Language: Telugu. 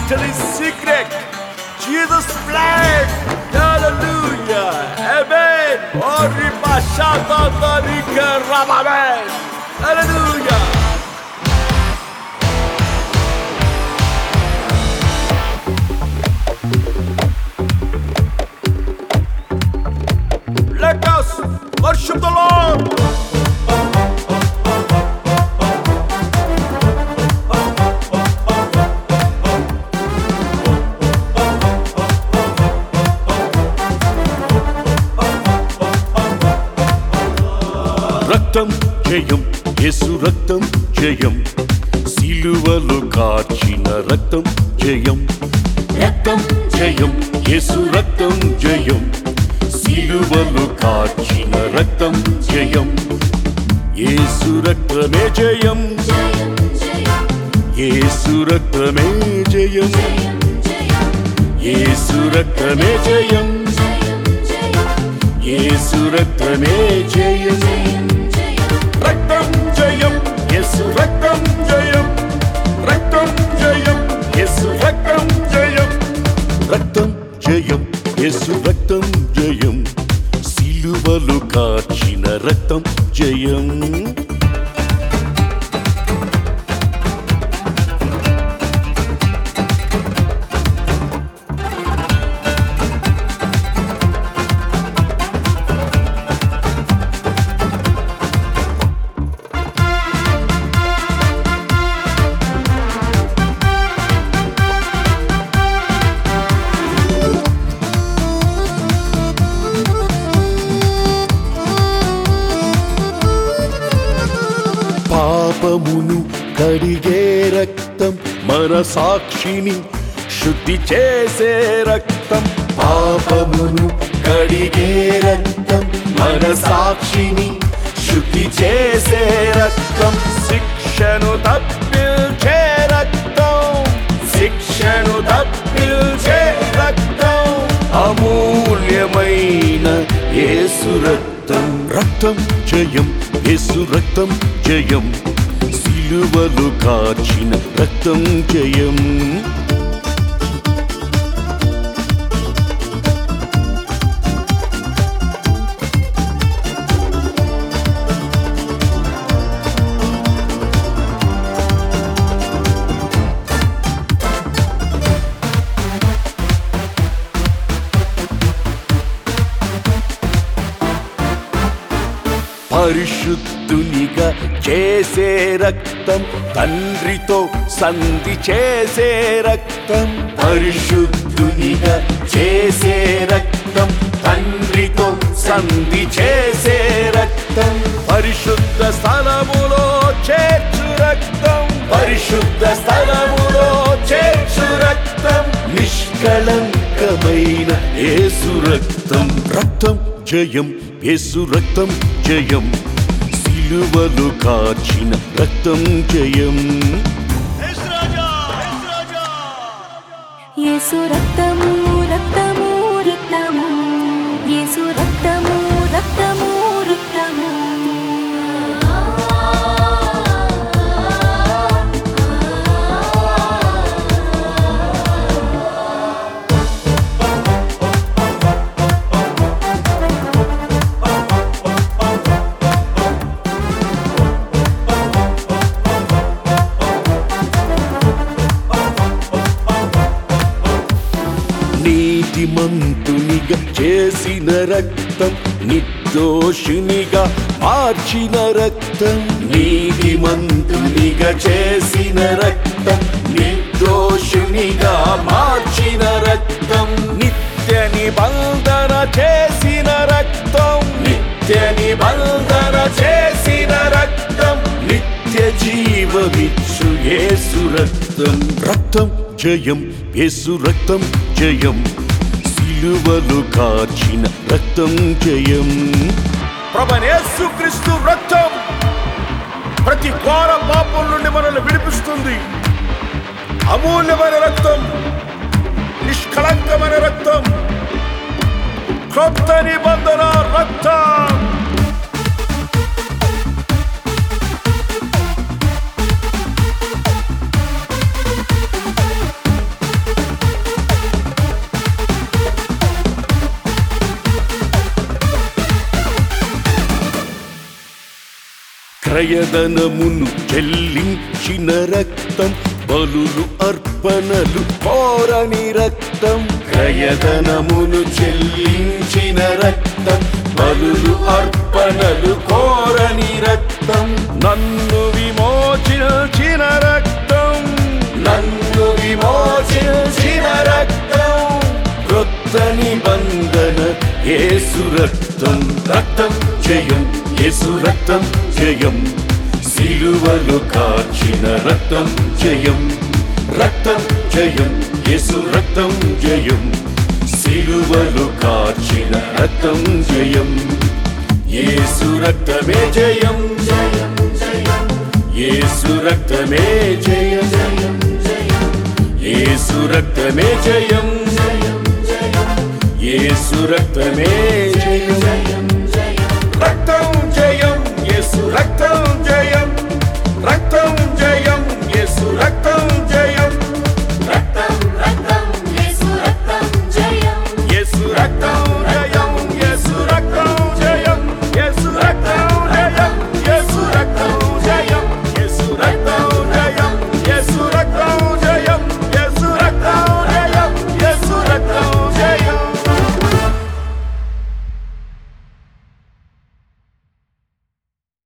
victory secret. Jesus' blood. Hallelujah. Amen. Ori bashata tarika rabamen. Hallelujah. Let us worship the Lord. రక్తం జయం యేసు రక్తం జయం సిలువలో కార్చిన రక్తం జయం రక్తం జయం యేసు రక్తం జయం సిలువలో కార్చిన రక్తం జయం యేసు రక్తమే జయం యేసు రక్తమే జయం యేసు రక్తమే జయం యేసు రక్తమే జయం రక్తం జయం యేసు రక్తం జయం రక్తం జయం యేసు రక్తం జయం రక్తం జయం యేసు రక్తం జయం సిలువలు కార్చిన రక్తం జయం పాపమును కడిగే రక్తం మన సాక్షిని శుద్ధి చేసే రక్తం పాపమును కడిగే రక్తం మన సాక్షిని శుద్ధి చేసే రక్తం శిక్షను తప్పిల్చే రక్తం శిక్షను తప్పిల్చే రక్తం అమూల్యమైన యేసు రక్తం రక్తం జయం యేసు రక్తం జయం సిలువలు కాచిన రక్తం జయం పరిశుద్ధునిగా చేసే రక్తం తండ్రితో సంధి చేసే రక్తం పరిశుద్ధునిగా చేసే రక్తం తండ్రితో సంధి చేసే రక్తం పరిశుద్ధ స్థలములో చేర్చు రక్తం పరిశుద్ధ స్థలములో చేర్చు రక్తం నిష్కళంకమైన యేసు రక్తం రక్తం జయం యేసు రక్తం జయం సిలువలు కాచిన రక్తం జయం యేసు రక్తము రక్తము రక్తము యేసు రక్తము రక్తము రక్తము నీతిమంతునిగా చేసిన రక్తం నిర్దోషునిగా మార్చిన రక్తం నీతిమంతునిగా చేసిన రక్తం నిర్దోషునిగా మార్చిన రక్తం నిత్య నిబంధన చేసిన రక్తం నిత్య నిబంధన చేసిన రక్తం నిత్య జీవమిచ్చు యేసు రక్తం రక్తం జయం యేసు రక్తం జయం సిలువలు కాచిన రక్తం జయం ప్రభనేసు క్రీస్తు రక్తం ప్రతి ఘోర పాపం నుండి మనల్ని విడిపిస్తుంది అమూల్యమైన రక్తం నిష్కళంకమైన రక్తం క్రొత్త నిబంధన రక్తం క్రయధనమును చెల్లించిన రక్తం బలులు అర్పణలు కోరని రక్తం క్రయధనమును చెల్లించిన రక్తం బలులు అర్పణలు కోరని రక్తం నన్ను విమోచించిన రక్తం నన్ను విమోచించిన రక్తం క్రొత్త నిబంధన యేసు రక్తం రక్తం జయం యేసు రక్తం జయం సిలువలు కార్చిన రక్తం జయం రక్తం జయం యేసు రక్తం జయం సిలువలు కార్చిన రక్తం జయం యేసు రక్తమే జయం జయం జయం యేసు రక్తమే జయం జయం జయం యేసు రక్తమే జయం జయం జయం యేసు రక్తమే